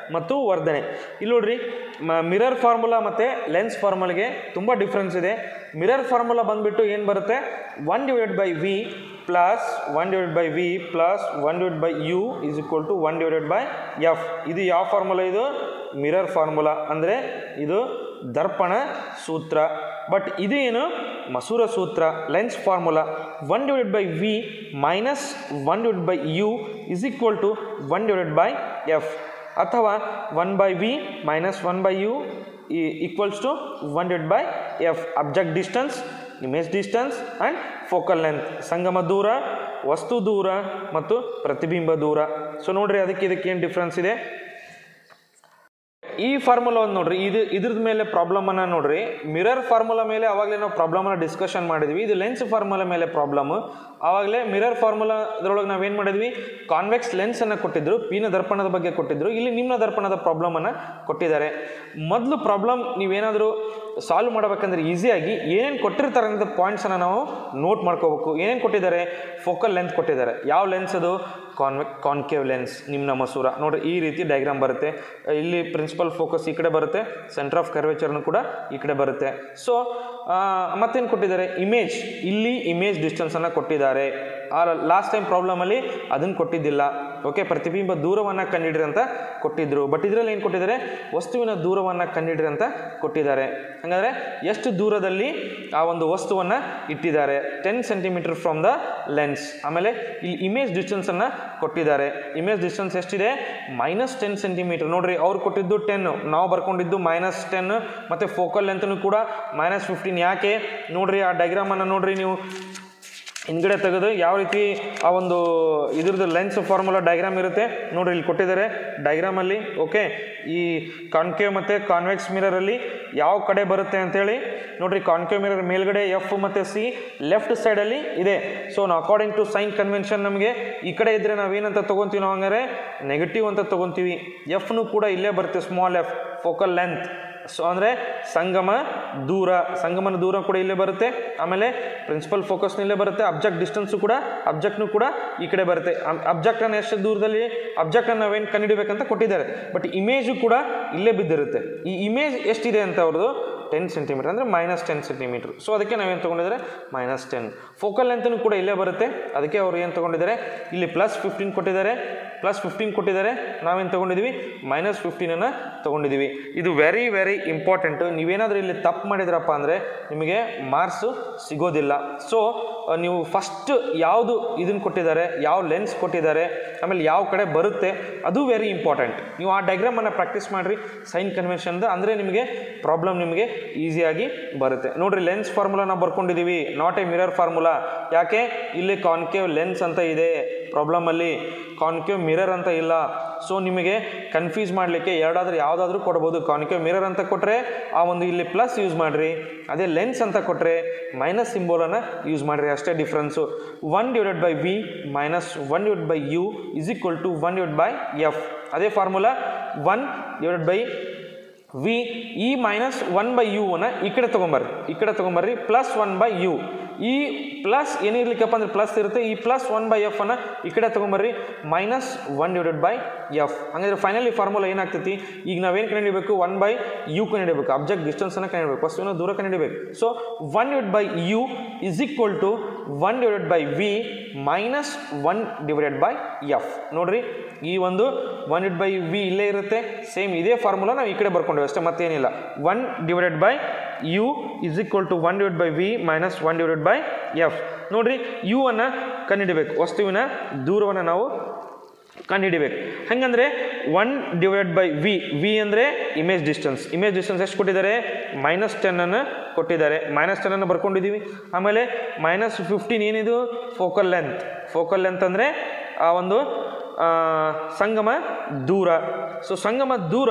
ಮತ್ತು ವರ್ಧನೆ ಇಲ್ಲಿ ನೋಡ್ರಿ ಮಿರರ್ ಫಾರ್ಮುಲಾ ಮತ್ತು ಲೆನ್ಸ್ ಫಾರ್ಮುಲಾಗೆ ತುಂಬ ಡಿಫ್ರೆನ್ಸ್ ಇದೆ ಮಿರರ್ ಫಾರ್ಮುಲಾ ಬಂದುಬಿಟ್ಟು ಏನು ಬರುತ್ತೆ one divide by V plus one divide by V plus one divide by u is equal to one divided by f ಇದು ಯಾವ ಫಾರ್ಮುಲಾ ಇದು ಮಿರರ್ ಫಾರ್ಮುಲಾ ಅಂದರೆ ಇದು ದರ್ಪಣ ಸೂತ್ರ ಬಟ್ ಇದು ಏನು ಮಸೂರ ಸೂತ್ರ lens formula one divide by v minus one divide by you is equal to one divide by f ಅಥವಾ one by v minus one by u equals to one divide by f object distance image distance and focal length ಸಂಗಮ ದೂರ ವಸ್ತು ದೂರ ಮತ್ತು ಪ್ರತಿಬಿಂಬ ದೂರ so ನೋಡ್ರಿ ಅದಕ್ಕೆ ಇದಕ್ಕೆ ಏನು ಡಿಫ್ರೆನ್ಸ್ ಇದೆ ಈ ಫಾರ್ಮುಲಾ ಒಂದು ನೋಡ್ರಿ ಇದು ಇದ್ರದ ಮೇಲೆ ಪ್ರಾಬ್ಲಮ್ ಅನ್ನ ನೋಡ್ರಿ ಮಿರರ್ ಫಾರ್ಮುಲಾ ಮೇಲೆ ಅವಾಗಲೇ ನಾವು ಪ್ರಾಬ್ಲಮ್ ಅನ್ನ ಡಿಸ್ಕಷನ್ ಮಾಡಿದ್ವಿ ಇದು ಲೆನ್ಸ್ ಫಾರ್ಮುಲಾ ಮೇಲೆ ಪ್ರಾಬ್ಲಮ್ ಆವಾಗಲೇ ಮಿರರ್ ಫಾರ್ಮುಲಾ ಅದ್ರೊಳಗೆ ನಾವೇನು ಮಾಡಿದ್ವಿ ಕಾನ್ವೆಕ್ಸ್ ಲೆನ್ಸ್ ಅನ್ನ ಕೊಟ್ಟಿದ್ರು ಪೀನ ದರ್ಪಣದ ಬಗ್ಗೆ ಕೊಟ್ಟಿದ್ರು ಇಲ್ಲಿ ನಿಮ್ನ ದರ್ಪಣದ ಪ್ರಾಬ್ಲಮ್ ಅನ್ನ ಕೊಟ್ಟಿದ್ದಾರೆ ಮೊದಲು ಪ್ರಾಬ್ಲಮ್ ನೀವೇನಾದರೂ ಸಾಲ್ವ್ ಮಾಡಬೇಕಂದ್ರೆ ಈಸಿಯಾಗಿ ಏನೇನು ಕೊಟ್ಟಿರ್ತಾರೆ ಅಂತ ಪಾಯಿಂಟ್ಸನ್ನು ನಾವು ನೋಟ್ ಮಾಡ್ಕೋಬೇಕು ಏನೇನು ಕೊಟ್ಟಿದ್ದಾರೆ ಫೋಕಲ್ ಲೆಂತ್ ಕೊಟ್ಟಿದ್ದಾರೆ ಯಾವ ಲೆನ್ಸ್ ಅದು ಕಾನ್ವೆಕ್ ಕಾನ್ಕೇವ್ ಲೆನ್ಸ್ ನಿಮ್ನ ಮಸೂರ ನೋಡ್ರಿ ಈ ರೀತಿ ಡಯಾಗ್ರಾಮ್ ಬರುತ್ತೆ ಇಲ್ಲಿ ಪ್ರಿನ್ಸಿಪಲ್ ಫೋಕಸ್ ಈ ಕಡೆ ಬರುತ್ತೆ ಸೆಂಟರ್ ಆಫ್ ಕರ್ವೇಚರ್ನು ಕೂಡ ಈ ಕಡೆ ಬರುತ್ತೆ ಸೊ ಮತ್ತೇನು ಕೊಟ್ಟಿದ್ದಾರೆ ಇಮೇಜ್ ಇಲ್ಲಿ ಇಮೇಜ್ ಡಿಸ್ಟೆನ್ಸನ್ನು ಕೊಟ್ಟಿದ್ದಾರೆ ಆ ಲಾಸ್ಟ್ ಟೈಮ್ ಪ್ರಾಬ್ಲಮಲ್ಲಿ ಅದನ್ನು ಕೊಟ್ಟಿದ್ದಿಲ್ಲ ಓಕೆ ಪ್ರತಿಬಿಂಬ ದೂರವನ್ನು ಕಂಡಿಡ್ರಿ ಅಂತ ಕೊಟ್ಟಿದ್ರು ಬಟ್ ಇದರಲ್ಲಿ ಏನು ಕೊಟ್ಟಿದ್ದಾರೆ ವಸ್ತುವಿನ ದೂರವನ್ನು ಕಂಡಿಡ್ರಿ ಅಂತ ಕೊಟ್ಟಿದ್ದಾರೆ ಹಾಗಾದರೆ ಎಷ್ಟು ದೂರದಲ್ಲಿ ಆ ಒಂದು ವಸ್ತುವನ್ನು ಇಟ್ಟಿದ್ದಾರೆ ten centimeter from the lens ಆಮೇಲೆ ಇಲ್ಲಿ ಇಮೇಜ್ ಡಿಸ್ಟೆನ್ಸನ್ನು ಕೊಟ್ಟಿದ್ದಾರೆ ಇಮೇಜ್ ಡಿಸ್ಟೆನ್ಸ್ ಎಷ್ಟಿದೆ ಮೈನಸ್ ಟೆನ್ ಸೆಂಟಿಮೀಟರ್ ನೋಡ್ರಿ ಅವ್ರು ಕೊಟ್ಟಿದ್ದು ಟೆನ್ ನಾವು ಬರ್ಕೊಂಡಿದ್ದು ಮೈನಸ್ ಟೆನ್ ಮತ್ತು ಫೋಕಲ್ ಲೆಂತ್ನು ಕೂಡ ಮೈನಸ್ ಫಿಫ್ಟೀನ್ ಯಾಕೆ ನೋಡ್ರಿ ಆ ಡೈಗ್ರಾಮನ್ನು ನೋಡ್ರಿ ನೀವು ಹಿಂದ್ಗಡೆ ತೆಗೆದು ಯಾವ ರೀತಿ ಆ ಒಂದು ಇದ್ರದ್ದು ಲೆನ್ಸ್ ಫಾರ್ಮುಲಾ ಡೈಗ್ರಾಮ್ ಇರುತ್ತೆ ನೋಡ್ರಿ ಇಲ್ಲಿ ಕೊಟ್ಟಿದ್ದಾರೆ ಡೈಗ್ರಾಮಲ್ಲಿ ಓಕೆ ಈ ಕಾನ್ಕೇವ್ ಮತ್ತು ಕಾನ್ವೆಕ್ಸ್ ಮಿರರಲ್ಲಿ ಯಾವ ಕಡೆ ಬರುತ್ತೆ ಅಂತೇಳಿ ನೋಡ್ರಿ ಕಾನ್ಕೇವ್ ಮಿರರ್ ಮೇಲ್ಗಡೆ ಎಫ್ ಮತ್ತು ಸಿ ಲೆಫ್ಟ್ ಸೈಡಲ್ಲಿ ಇದೆ ಸೊ ನಾವು ಅಕಾರ್ಡಿಂಗ್ ಟು ಸೈನ್ ಕನ್ವೆನ್ಷನ್ ನಮಗೆ ಈ ಕಡೆ ಇದ್ದರೆ ನಾವೇನಂತ ತೊಗೊತೀವಿ ನಾವು ಹಂಗಾರೆ ನೆಗೆಟಿವ್ ಅಂತ ತೊಗೊತೀವಿ ಎಫ್ನು ಕೂಡ ಇಲ್ಲೇ ಬರುತ್ತೆ small f focal length so ಅಂದರೆ ಸಂಗಮ ದೂರ ಸಂಗಮನ ದೂರ ಕೂಡ ಇಲ್ಲೇ ಬರುತ್ತೆ ಆಮೇಲೆ ಪ್ರಿನ್ಸಿಪಲ್ ಫೋಕಸ್ನ ಇಲ್ಲೇ ಬರುತ್ತೆ ಅಬ್ಜೆಕ್ಟ್ ಡಿಸ್ಟೆನ್ಸು ಕೂಡ ಅಬ್ಜೆಕ್ಟ್ನು ಕೂಡ ಈ ಕಡೆ ಬರುತ್ತೆ ಅಬ್ಜೆಕ್ಟನ್ನು ಎಷ್ಟು ದೂರದಲ್ಲಿ ಅಬ್ಜೆಕ್ಟನ್ನು ನಾವೇನು ಕಂಡುಹಿಡಬೇಕಂತ ಕೊಟ್ಟಿದ್ದಾರೆ ಬಟ್ ಇಮೇಜು ಕೂಡ ಇಲ್ಲೇ ಬಿದ್ದಿರುತ್ತೆ ಈ ಇಮೇಜ್ ಎಷ್ಟಿದೆ ಅಂತ ಅವ್ರದ್ದು ಟೆನ್ ಸೆಂಟಿಮೀಟರ್ ಅಂದರೆ ಮೈನಸ್ ಟೆನ್ ಸೆಂಟಿಮೀಟರ್ ಸೊ ಅದಕ್ಕೆ ನಾವೇನು ತೊಗೊಂಡಿದ್ದಾರೆ ಮೈನಸ್ ಟೆನ್ ಫೋಕಲ್ ಲೆಂತ್ನು ಕೂಡ ಇಲ್ಲೇ ಬರುತ್ತೆ ಅದಕ್ಕೆ ಅವರು ಏನು ತೊಗೊಂಡಿದ್ದಾರೆ ಇಲ್ಲಿ ಪ್ಲಸ್ ಫಿಫ್ಟೀನ್ ಕೊಟ್ಟಿದ್ದಾರೆ ಪ್ಲಸ್ ಫಿಫ್ಟೀನ್ ಕೊಟ್ಟಿದ್ದಾರೆ ನಾವೇನು ತೊಗೊಂಡಿದ್ದೀವಿ ಮೈನಸ್ ಫಿಫ್ಟೀನನ್ನು ತೊಗೊಂಡಿದ್ದೀವಿ ಇದು ವೆರಿ ವೆರಿ ಇಂಪಾರ್ಟೆಂಟು ನೀವೇನಾದರೂ ಇಲ್ಲಿ ತಪ್ಪು ಮಾಡಿದ್ರಪ್ಪ ಅಂದರೆ ನಿಮಗೆ ಮಾರ್ಕ್ಸು ಸಿಗೋದಿಲ್ಲ ಸೊ ನೀವು ಫಸ್ಟ್ ಯಾವುದು ಇದನ್ನು ಕೊಟ್ಟಿದ್ದಾರೆ ಯಾವ ಲೆನ್ಸ್ ಕೊಟ್ಟಿದ್ದಾರೆ ಆಮೇಲೆ ಯಾವ ಕಡೆ ಬರುತ್ತೆ ಅದು ವೆರಿ ಇಂಪಾರ್ಟೆಂಟ್ ನೀವು ಆ ಡೈಗ್ರಾಮನ್ನು ಪ್ರಾಕ್ಟೀಸ್ ಮಾಡಿರಿ ಸೈನ್ ಕನ್ವೆನ್ಷನ್ದ ಅಂದರೆ ನಿಮಗೆ ಪ್ರಾಬ್ಲಮ್ ನಿಮಗೆ ಈಸಿಯಾಗಿ ಬರುತ್ತೆ ನೋಡ್ರಿ ಲೆನ್ಸ್ ಫಾರ್ಮುಲಾ ನಾವು ಬರ್ಕೊಂಡಿದ್ದೀವಿ ನಾಟ್ ಎ ಮಿರರ್ ಫಾರ್ಮುಲಾ ಯಾಕೆ ಇಲ್ಲಿ ಕಾನ್ಕೇವ್ ಲೆನ್ಸ್ ಅಂತ ಇದೆ ಪ್ರಾಬ್ಲಮಲ್ಲಿ ಕಾನ್ಕೇವ್ ಮಿರರ್ ಅಂತ ಇಲ್ಲ ಸೊ ನಿಮಗೆ ಕನ್ಫ್ಯೂಸ್ ಮಾಡಲಿಕ್ಕೆ ಎರಡಾದ್ರೂ ಯಾವುದಾದ್ರೂ ಕೊಡ್ಬೋದು ಕಾನ್ಕೇವ್ ಮಿರರ್ ಅಂತ ಕೊಟ್ಟರೆ ಆ ಒಂದು ಇಲ್ಲಿ ಪ್ಲಸ್ ಯೂಸ್ ಮಾಡಿರಿ ಅದೇ ಲೆನ್ಸ್ ಅಂತ ಕೊಟ್ಟರೆ ಮೈನಸ್ ಸಿಂಬೋಲನ್ನು ಯೂಸ್ ಮಾಡಿರಿ ಅಷ್ಟೇ difference one divided by v minus one divide by you is equal to one divide by f ಅದೇ formula one divided by v ಈ ಮೈನಸ್ ಒನ್ ಬೈ ಯು ಅನ್ನ ಈ ಕಡೆ ತೊಗೊಂಬರ್ರಿ ಈ ಕಡೆ ತೊಗೊಂಬರ್ರಿ ಪ್ಲಸ್ ಒನ್ ಬೈ ಯು ಈ ಪ್ಲಸ್ ಏನಿರ್ಲಿಕ್ಕಪ್ಪ ಅಂದ್ರೆ ಪ್ಲಸ್ ಇರುತ್ತೆ ಈ ಪ್ಲಸ್ ಒನ್ ಬೈ ಎಫ್ ಅನ್ನ ಈ ಕಡೆ ತೊಗೊಂಬರ್ರಿ minus one divided by f ಹಂಗಾದ್ರೆ ಫೈನಲಿ ಫಾರ್ಮುಲಾ ಏನಾಗ್ತೈತಿ ಈಗ ನಾವೇನು ಕಂಡುಹಿಡಬೇಕು ಒನ್ ಬೈ ಯು ಕಂಡುಹಿಡಬೇಕು ಅಬ್ಜೆಕ್ಟ್ ಡಿಸ್ಟೆನ್ಸನ್ನು ಕಂಡುಹಿಡಬೇಕು ವಸ್ತುವಿನ ದೂರ ಕಂಡುಹಿಡಬೇಕು so one divide by you is equal to one divided by v minus one divided by F ನೋಡ್ರಿ ಈ ಒಂದು ಒನ್ ಡಿವೈಡ್ ಬೈ ವಿ ಇಲ್ಲೇ ಇರುತ್ತೆ ಸೇಮ್ ಇದೇ ಫಾರ್ಮುಲಾ ನಾವು ಈ ಕಡೆ ಬರ್ಕೊಂಡೇವೆ ಅಷ್ಟೇ ಮತ್ತೇನಿಲ್ಲ one divided by you is equal to one divide by v minus one divide by F ನೋಡ್ರಿ ಯು ಅನ್ನು ಕಂಡುಹಿಡಬೇಕು ವಸ್ತುವಿನ ದೂರವನ್ನು ನಾವು ಕಂಡುಹಿಡಿಬೇಕು ಹಂಗಂದ್ರೆ one divide by v v ಅಂದರೆ ಇಮೇಜ್ ಡಿಸ್ಟೆನ್ಸ್ ಇಮೇಜ್ ಡಿಸ್ಟೆನ್ಸ್ ಎಷ್ಟು ಕೊಟ್ಟಿದ್ದಾರೆ ಮೈನಸ್ ಟೆನ್ನನ್ನು ಕೊಟ್ಟಿದ್ದಾರೆ ಮೈನಸ್ ಟೆನ್ನನ್ನು ಬರ್ಕೊಂಡಿದ್ದೀವಿ ಆಮೇಲೆ ಮೈನಸ್ ಫಿಫ್ಟೀನ್ ಏನಿದು ಫೋಕಲ್ ಲೆಂತ್ ಫೋಕಲ್ ಲೆಂತ್ ಅಂದರೆ ಆ ಒಂದು ಆ, ಸಂಗಮ ದೂರ ಸೊ ಸಂಗಮ ದೂರ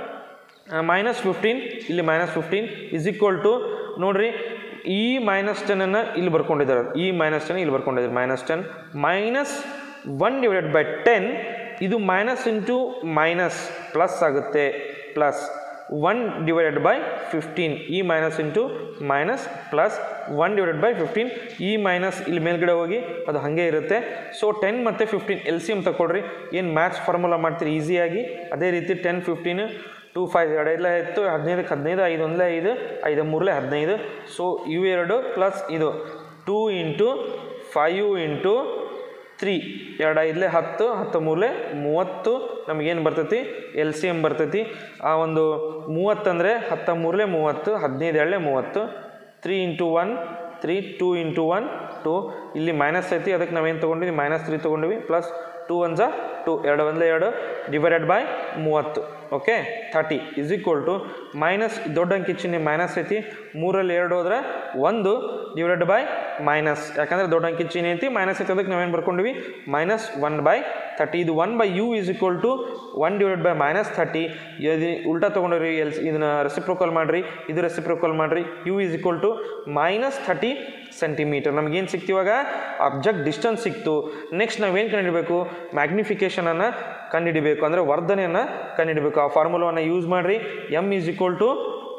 ಮೈನಸ್ ಫಿಫ್ಟೀನ್ ಇಲ್ಲಿ minus fifteen is equal to ನೋಡ್ರಿ ಈ ಮೈನಸ್ ಟೆನ್ನನ್ನು ಇಲ್ಲಿ ಬರ್ಕೊಂಡಿದ್ದಾರೆ ಈ ಮೈನಸ್ ಟೆನ್ ಇಲ್ಲಿ ಬರ್ಕೊಂಡಿದ್ದಾರೆ minus ten minus one divided by ten ಇದು ಮೈನಸ್ ಇಂಟು ಮೈನಸ್ ಪ್ಲಸ್ ಆಗುತ್ತೆ plus one divided by fifteen ಇ minus into minus plus one divided by fifteen ಇ ಮೈನಸ್ ಇಲ್ಲಿ ಮೇಲ್ಗಡೆ ಹೋಗಿ ಅದು ಹಾಗೆ ಇರುತ್ತೆ ಸೊ ಟೆನ್ ಮತ್ತು ಫಿಫ್ಟೀನ್ ಎಲ್ ಸಿ ಎಮ್ ತಗೊಳ್ರಿ ಏನು ಮ್ಯಾಥ್ಸ್ ಫಾರ್ಮುಲಾ ಮಾಡ್ತೀರಿ ಈಸಿಯಾಗಿ ಅದೇ ರೀತಿ ಟೆನ್ ಫಿಫ್ಟೀನ್ ಟೂ ಫೈವ್ ಎರಡೆಲ್ಲ ಇತ್ತು ಹದಿನೈದಕ್ಕೆ ಹದಿನೈದು ಐದು ಒಂದಲೇ ಐದು ಐದು ಮೂರಲೇ ಹದಿನೈದು ಸೊ ಇವು ಎರಡು ಪ್ಲಸ್ ಇದು two into five into three ಎರಡು ಐದಲೇ ಹತ್ತು ಹತ್ತು ಮೂರಲೆ ಮೂವತ್ತು ನಮಗೇನು ಬರ್ತೈತಿ ಎಲ್ ಸಿ ಎಮ್ ಬರ್ತೈತಿ ಆ ಒಂದು ಮೂವತ್ತಂದರೆ ಹತ್ತ ಮೂರಲೆ ಮೂವತ್ತು ಹದಿನೈದು ಎರಡಲೆ ಮೂವತ್ತು three into one three two into one two ಇಲ್ಲಿ ಮೈನಸ್ ಐತಿ ಅದಕ್ಕೆ ನಾವೇನು ತೊಗೊಂಡಿವಿ ಮೈನಸ್ ತ್ರೀ ತೊಗೊಂಡಿವಿ ಪ್ಲಸ್ ಟೂ ಒನ್ ಜಾ ಟು ಎರಡು ಒಂದಲೇ ಎರಡು ಡಿವೈಡೆಡ್ ಬೈ ಮೂವತ್ತು okay thirty is equal to minus ದೊಡ್ಡ ಅಂಕಿ ಚಿಹ್ನೆ ಮೈನಸ್ ಐತಿ ಮೂರಲ್ಲಿ ಎರಡು ಹೋದ್ರೆ ಒಂದು ಡಿವೈಡೆಡ್ ಬೈ ಮೈನಸ್ ಯಾಕಂದರೆ ದೊಡ್ಡ ಅಂಕಿ ಚಿಹ್ನೆ ಐತಿ ಮೈನಸ್ ಐತಿ ಅದಕ್ಕೆ ನಾವೇನು ಬರ್ಕೊಂಡಿವಿ ಮೈನಸ್ ಒನ್ ಬೈ ತರ್ಟಿ ಇದು one by you is equal to one divided by minus thirty ಇದು ಉಲ್ಟಾ ತೊಗೊಂಡ್ರಿ ಎಲ್ ಇದನ್ನ ರೆಸಿಪ್ರೋಕಲ್ ಮಾಡಿರಿ ಇದು ರೆಸಿಪ್ರೋಕಲ್ ಮಾಡಿರಿ u is equal to minus thirty centimeter ನಮಗೇನು ಸಿಕ್ತು ಇವಾಗ ಅಬ್ಜೆಕ್ಟ್ ಡಿಸ್ಟೆನ್ಸ್ ಸಿಕ್ತು ನೆಕ್ಸ್ಟ್ ನಾವೇನು ಕಂಡುಹಿಡಬೇಕು ಮ್ಯಾಗ್ನಿಫಿಕೇಷನನ್ನು ಕಂಡುಹಿಡಿಬೇಕು ಅಂದರೆ ವರ್ಧನೆಯನ್ನು ಕಂಡುಹಿಡಬೇಕು ಆ ಫಾರ್ಮುಲಾವನ್ನು ಯೂಸ್ ಮಾಡಿರಿ ಎಮ್ ಈಸ್ ಈಕ್ವಲ್ ಟು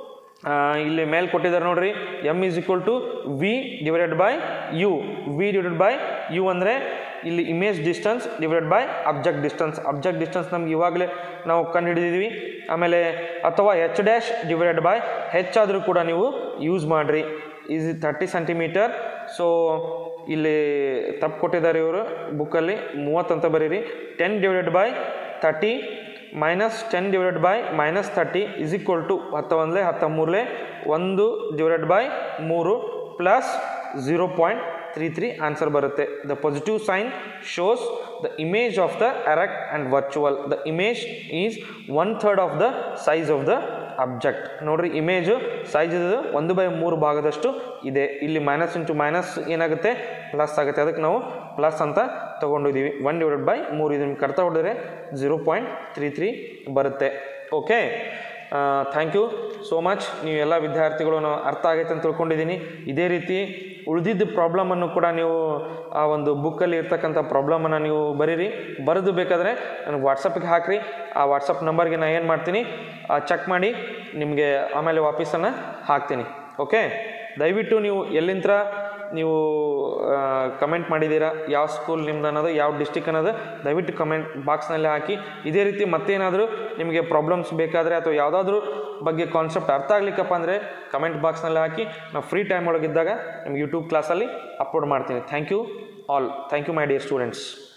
ಇಲ್ಲಿ ಮೇಲೆ ಕೊಟ್ಟಿದ್ದಾರೆ ನೋಡ್ರಿ m is equal to V divided by u v divided by u ಅಂದರೆ ಇಲ್ಲಿ image distance divided by object distance object distance ನಮ್ಗೆ ಇವಾಗಲೇ ನಾವು ಕಂಡುಹಿಡಿದಿದ್ವಿ ಆಮೇಲೆ ಅಥವಾ ಎಚ್ ಡ್ಯಾಶ್ ಡಿವೈಡೆಡ್ ಬೈ ಹೆಚ್ಚಾದರೂ ಕೂಡ ನೀವು ಯೂಸ್ ಮಾಡಿರಿ ಈಸ್ ತರ್ಟಿ ಸೆಂಟಿಮೀಟರ್ ಸೊ ಇಲ್ಲಿ ತಪ್ಪು ಕೊಟ್ಟಿದ್ದಾರೆ ಇವರು ಬುಕ್ಕಲ್ಲಿ ಮೂವತ್ತು ಅಂತ ಬರೀರಿ ten divided by thirty minus ten divided by minus thirty is equal to ಹತ್ತ ಒಂದಲೇ ಹತ್ತ ಮೂರಲೇ ಒಂದು ಡಿವೈಡೆಡ್ ಬೈ ಮೂರು plus zero point three three answer ಬರುತ್ತೆ the positive sign shows the image of the erect and virtual the image is one third of the size of the object ನೋಡ್ರಿ image size ಇದು ಒಂದು by ಮೂರು ಭಾಗದಷ್ಟು ಇದೆ ಇಲ್ಲಿ minus into minus ಏನಾಗುತ್ತೆ plus ಆಗುತ್ತೆ ಅದಕ್ಕೆ ನಾವು ಪ್ಲಸ್ ಅಂತ ತೊಗೊಂಡಿದ್ದೀವಿ ಒನ್ ಡಿವೈಡೆಡ್ ಬೈ ಮೂರು ಇದನ್ನು ಕಟ್ತಾ ಹೊಡೆದ್ರೆ ಝೀರೋ ಪಾಯಿಂಟ್ ತ್ರೀ ತ್ರೀ ಬರುತ್ತೆ okay thank you so much ನೀವು ಎಲ್ಲ ವಿದ್ಯಾರ್ಥಿಗಳು ನಾವು ಅರ್ಥ ಆಗೈತೆ ಅಂತ ತಿಳ್ಕೊಂಡಿದ್ದೀನಿ ಇದೇ ರೀತಿ ಉಳಿದಿದ್ದ ಪ್ರಾಬ್ಲಮನ್ನು ಕೂಡ ನೀವು ಆ ಒಂದು ಬುಕ್ಕಲ್ಲಿ ಇರ್ತಕ್ಕಂಥ ಪ್ರಾಬ್ಲಮನ್ನು ನೀವು ಬರೀರಿ ಬರೆದು ಬೇಕಾದರೆ ನನಗೆ ವಾಟ್ಸಪ್ಗೆ ಹಾಕಿರಿ ಆ ವಾಟ್ಸಪ್ ನಂಬರ್ಗೆ ನಾನು ಏನು ಮಾಡ್ತೀನಿ ಚೆಕ್ ಮಾಡಿ ನಿಮಗೆ ಆಮೇಲೆ ವಾಪೀಸನ್ನು ಹಾಕ್ತೀನಿ ಓಕೆ ದಯವಿಟ್ಟು ನೀವು ಎಲ್ಲಿಂದ ನೀವು ಕಮೆಂಟ್ ಮಾಡಿದ್ದೀರಾ ಯಾವ ಸ್ಕೂಲ್ ನಿಮ್ದು ಅನ್ನೋದು ಯಾವ ಡಿಸ್ಟಿಕ್ ಅನ್ನೋದು ದಯವಿಟ್ಟು ಕಮೆಂಟ್ ಬಾಕ್ಸ್ನಲ್ಲಿ ಹಾಕಿ ಇದೇ ರೀತಿ ಮತ್ತೇನಾದರೂ ನಿಮಗೆ ಪ್ರಾಬ್ಲಮ್ಸ್ ಬೇಕಾದರೆ ಅಥವಾ ಯಾವುದಾದ್ರೂ ಬಗ್ಗೆ ಕಾನ್ಸೆಪ್ಟ್ ಅರ್ಥ ಆಗ್ಲಿಕ್ಕಪ್ಪ ಅಂದರೆ ಕಮೆಂಟ್ ಬಾಕ್ಸ್ನಲ್ಲಿ ಹಾಕಿ ನಾವು ಫ್ರೀ ಟೈಮ್ ಒಳಗಿದ್ದಾಗ ನಿಮ್ಗೆ ಯೂಟ್ಯೂಬ್ ಕ್ಲಾಸಲ್ಲಿ ಅಪ್ಲೋಡ್ ಮಾಡ್ತೀನಿ thank you all thank you my dear students